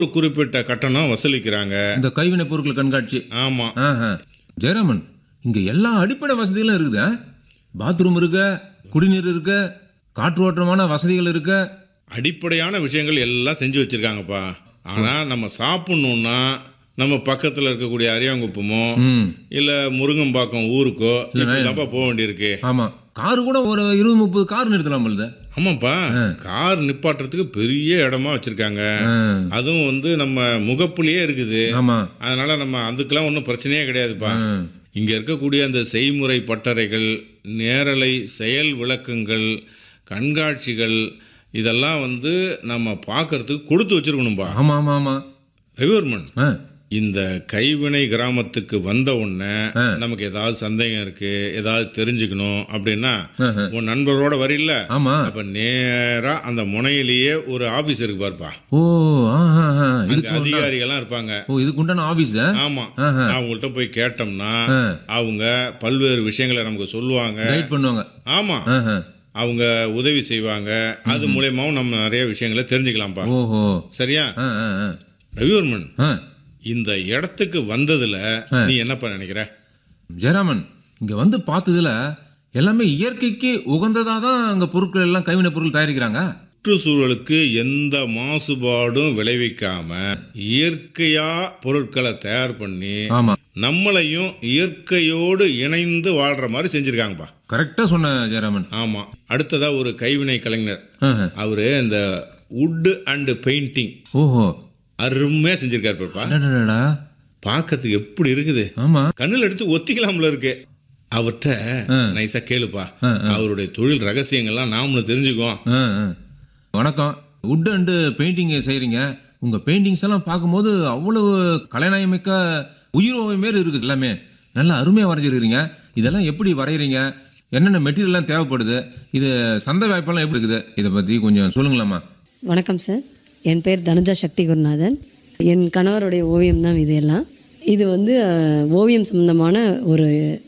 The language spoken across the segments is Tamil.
ஒரு குறிப்பிட்ட கட்டணம் வசூலிக்கிறாங்க இந்த கைவினை பொருட்கள் கண்காட்சி ஆமா ஆஹா. ஜெயராமன் இங்க எல்லா அடிப்படை வசதிகளும் இருக்குது ஆ? பாத்ரூம் இருக்க குடிநீர் இருக்க காற்றோட்டமான வசதிகள் இருக்க அடிப்படையான விஷயங்கள் எல்லாம் செஞ்சு வச்சிருக்காங்கப்பா ஆனா நம்ம சாப்பிடணும்னா நம்ம பக்கத்துல இருக்கக்கூடிய அரியாங்குப்பமோ ம் இல்ல முருங்கம்பாக்கம் ஊருக்கோ இப்படிதான்ப்பா போக வேண்டியிருக்கு ஆமா காரு கூட ஒரு இருபது முப்பது கார் நிறுத்தலாம் இல்ல ஆமாப்பா கார் நிப்பாட்டுறதுக்கு பெரிய இடமா வச்சிருக்காங்க அதுவும் வந்து நம்ம முகப்புலயே இருக்குது ஆமா அதனால நம்ம அதுக்கெல்லாம் ஒன்றும் பிரச்சனையே கிடையாதுப்பா ஆ. இங்க இருக்கக்கூடிய அந்த செய்முறை பட்டறைகள் நேரலை செயல் விளக்கங்கள் கண்காட்சிகள் இதெல்லாம் வந்து நம்ம பார்க்கறதுக்கு கொடுத்து வச்சிருக்கணும்பா ஆமா ஆமா ஆமா ரவிவர்மன் ஆ. இந்த கைவினை கிராமத்துக்கு வந்த உடனே நமக்கு ஏதாவது சந்தேகம் இருக்கு ஏதாவது தெரிஞ்சுக்கணும் அப்படின்னா ஆஹா. உன் நண்பரோட வரில்ல ஆமா அப்ப நேரா அந்த முனையிலேயே ஒரு ஆபீஸ் இருக்கு பாருப்பா ஓ ஆஹா ஆஹா. அங்க இதுக்கு அதிகாரிகள்லாம் இருப்பாங்க ஓ இதுக்கு உண்டான ஆபீஸ் ஆமா ஆஹா. அவங்கள்ட்ட போய் கேட்டோம்னா ஆ. அவங்க பல்வேறு விஷயங்களை நமக்கு சொல்லுவாங்க கைட் பண்ணுவாங்க ஆமா ஆஹா. அவங்க உதவி செய்வாங்க அது மூலியமாவும் நம்ம நிறைய விஷயங்களை தெரிஞ்சுக்கலாம்ப்பா ஓஹோ சரியா ஆ ஆ ஆ. ரவிவர்மன் ஆ இந்த இடத்துக்கு வந்ததுல நீ என்னப்பா நினைக்கிற ஜெயராமன் இங்க வந்து பார்த்ததுல எல்லாமே இயற்கைக்கு உகந்ததா தான் அங்க பொருட்கள் எல்லாம் கைவினை பொருட்கள் தயாரிக்கிறாங்க சுற்றுச்சூழலுக்கு எந்த மாசுபாடும் விளைவிக்காம இயற்கையா பொருட்களை தயார் பண்ணி ஆமா நம்மளையும் இயற்கையோடு இணைந்து வாழ்ற மாதிரி செஞ்சிருக்காங்கப்பா கரெக்டா சொன்ன ஜெயராமன் ஆமா அடுத்ததா ஒரு கைவினை கலைஞர் ஆஹா. அவரு இந்த வுட் அண்ட் பெயிண்டிங் ஓஹோ அருமையா செஞ்சிருக்காரு பாப்பா அடடடடா. பார்க்கறதுக்கு எப்படி இருக்குது ஆமா கண்ணில் எடுத்து ஒத்திக்கலாம்ல இருக்கு அவர்கிட்ட நைஸா கேளுப்பா அவருடைய தொழில் ரகசியங்கள்லாம் நாமளும் தெரிஞ்சுக்குவோம் ஆ, ஆ. வணக்கம் வுட் அண்டு பெயிண்டிங் செய்கிறீங்க உங்கள் பெயிண்டிங்ஸ் எல்லாம் பார்க்கும்போது அவ்வளவு கலைநயமிக்க உயிரோவை மாரி இருக்குது எல்லாமே நல்லா அருமையாக வரைஞ்சிருக்கிறீங்க இதெல்லாம் எப்படி வரைகிறீங்க என்னென்ன மெட்டீரியல்லாம் தேவைப்படுது இது சந்தை வாய்ப்பெல்லாம் எப்படி இருக்குது இதை பற்றி கொஞ்சம் சொல்லுங்களாம்மா வணக்கம் சார் என் பேர் தனுஜா சக்தி குருநாதன் என் கணவருடைய ஓவியம் தான் இது எல்லாம் இது வந்து அஹ், ஓவியம் சம்பந்தமான ஒரு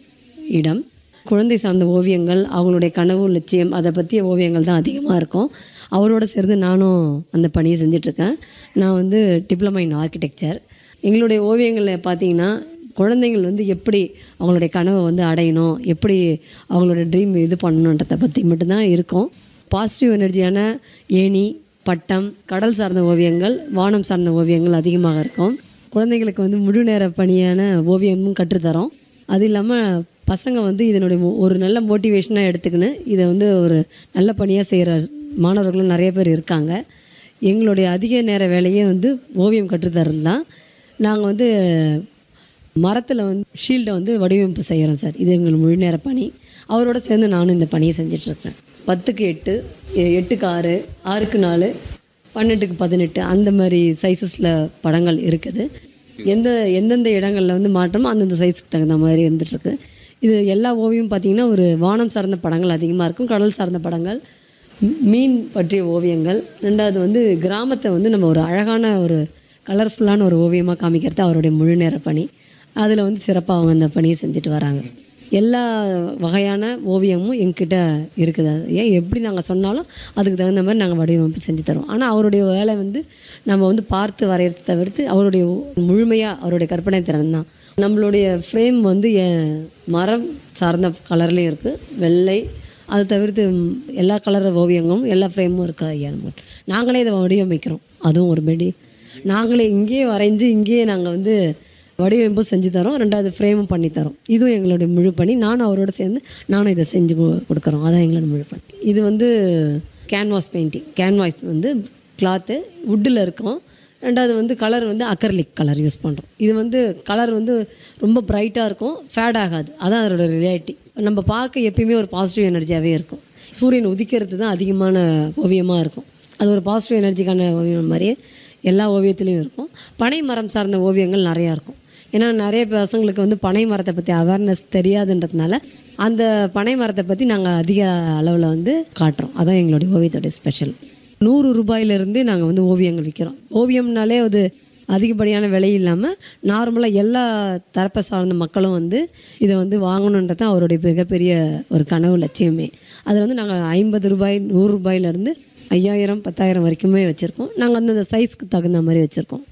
இடம் குழந்தை சார்ந்த ஓவியங்கள் அவங்களுடைய கனவு லட்சியம் அதை பற்றிய ஓவியங்கள் தான் அதிகமாக இருக்கும் அவரோட சேர்ந்து நானும் அந்த பணியை செஞ்சிட்ருக்கேன் நான் வந்து டிப்ளமா இன் ஆர்கிடெக்சர் எங்களுடைய ஓவியங்களில் பார்த்தீங்கன்னா குழந்தைங்கள் வந்து எப்படி அவங்களுடைய கனவை வந்து அடையணும் எப்படி அவங்களோட ட்ரீம் இது பண்ணணுன்றதை பற்றி மட்டும்தான் இருக்கும் பாசிட்டிவ் எனர்ஜியான ஏணி பட்டம் கடல் சார்ந்த ஓவியங்கள் வானம் சார்ந்த ஓவியங்கள் அதிகமாக இருக்கும் குழந்தைங்களுக்கு வந்து முழு நேர பணியான ஓவியமும் கற்றுத்தரோம் அது இல்லாமல் பசங்க வந்து இதனுடைய மோ- ஒரு நல்ல மோட்டிவேஷனாக எடுத்துக்கின்னு இதை வந்து ஒரு நல்ல பணியாக செய்கிற மாணவர்களும் நிறைய பேர் இருக்காங்க எங்களுடைய அதிக நேர வேலையே வந்து ஓவியம் கற்றுத்தரது தான் நாங்கள் வந்து மரத்தில் வந்து ஷீல்டை வந்து வடிவமைப்பு செய்கிறோம் சார் இது எங்கள் முழு நேர பணி அவரோட சேர்ந்து நானும் இந்த பணியை செஞ்சிட்ருக்கேன் பத்துக்கு எட்டு எ- எட்டுக்கு ஆறு ஆறுக்கு நாலு பன்னெண்டுக்கு பதினெட்டு அந்த மாதிரி சைஸஸில் படங்கள் இருக்குது எந்த எந்தெந்த இடங்களில் வந்து மாற்றமோ அந்தந்த சைஸுக்கு தகுந்த மாதிரி இருந்துகிட்ருக்கு இது எல்லா ஓவியம் பார்த்திங்கன்னா ஒரு வானம் சார்ந்த படங்கள் அதிகமாக இருக்கும் கடல் சார்ந்த படங்கள் மீ- மீன் பற்றிய ஓவியங்கள் ரெண்டாவது வந்து கிராமத்தை வந்து நம்ம ஒரு அழகான ஒரு கலர்ஃபுல்லான ஒரு ஓவியமாக காமிக்கிறது அவருடைய முழு நேர பணி அதில் வந்து சிறப்பாக அவங்க அந்த பணியை செஞ்சுட்டு வராங்க எல்லா வகையான ஓவியமும் எங்ககிட்ட இருக்குது அது ஏன் எப்படி நாங்கள் சொன்னாலும் அதுக்கு தகுந்த மாதிரி நாங்கள் வடிவமைப்பு செஞ்சு தரோம் ஆனால் அவருடைய வேலை வந்து நம்ம வந்து பார்த்து வரையறதை தவிர்த்து அவருடைய முழுமையாக அவருடைய கற்பனை திறன் தான் நம்மளுடைய ஃப்ரேம் வந்து எ- மரம் சார்ந்த கலர்லேயும் இருக்குது வெள்ளை அது தவிர்த்து ம், எல்லா கலர் ஓவியங்களும் எல்லா ஃப்ரேமும் இருக்கா ஐயா நம்ம நாங்களே இதை வடிவமைக்கிறோம் அதுவும் ஒரு பெடி நாங்களே இங்கேயே வரைஞ்சி இங்கேயே நாங்கள் வந்து வடிவமைப்பும் செஞ்சு தரோம் ரெண்டாவது ஃப்ரேமும் பண்ணி தரோம் இதுவும் எங்களுடைய முழு பணி நானும் அவரோட சேர்ந்து நானும் இதை செஞ்சு கொ- கொடுக்குறோம் அதான் எங்களோட முழு பணி இது வந்து கேன்வாஸ் பெயிண்டிங் கேன்வாஸ் வந்து கிளாத்து வுட்டில் இருக்கும் ரெண்டாவது வந்து கலர் வந்து அக்கர்லிக் கலர் யூஸ் பண்ணுறோம் இது வந்து கலர் வந்து ரொம்ப பிரைட்டாக இருக்கும் ஃபேட் ஆகாது அதான் அதோட ரியாலிட்டி நம்ம பார்க்க எப்பயுமே ஒரு பாசிட்டிவ் எனர்ஜியாகவே இருக்கும் சூரியன் உதிக்கிறது தான் அதிகமான ஓவியமாக இருக்கும் அது ஒரு பாசிட்டிவ் எனர்ஜிக்கான ஓவியம் மாதிரியே எல்லா ஓவியத்துலேயும் இருக்கும் பனை மரம் சார்ந்த ஓவியங்கள் நிறையா இருக்கும் ஏன்னா நிறைய பசங்களுக்கு வந்து பனை மரத்தை பற்றி அவேர்னஸ் தெரியாதுன்றதுனால அந்த பனை மரத்தை பற்றி நாங்கள் அதிக அளவில் வந்து காட்டுறோம் அதான் எங்களுடைய ஓவியத்தோடைய ஸ்பெஷல் நூறு ரூபாயிலிருந்தே நாங்கள் வந்து ஓவியங்கள் விற்கிறோம் ஓவியம்னாலே அது அதிகப்படியான விலை இல்லாமல் நார்மலாக எல்லா தரப்பை சார்ந்த மக்களும் வந்து இதை வந்து வாங்கணுன்றது தான் அவருடைய மிகப்பெரிய ஒரு கனவு லட்சியமே அதில் வந்து நாங்கள் ஐம்பது ரூபாய் நூறு ரூபாயிலேருந்து ஐயாயிரம் பத்தாயிரம் வரைக்குமே வச்சுருக்கோம் நாங்கள் அந்தந்த சைஸ்க்கு தகுந்த மாதிரி வச்சுருக்கோம்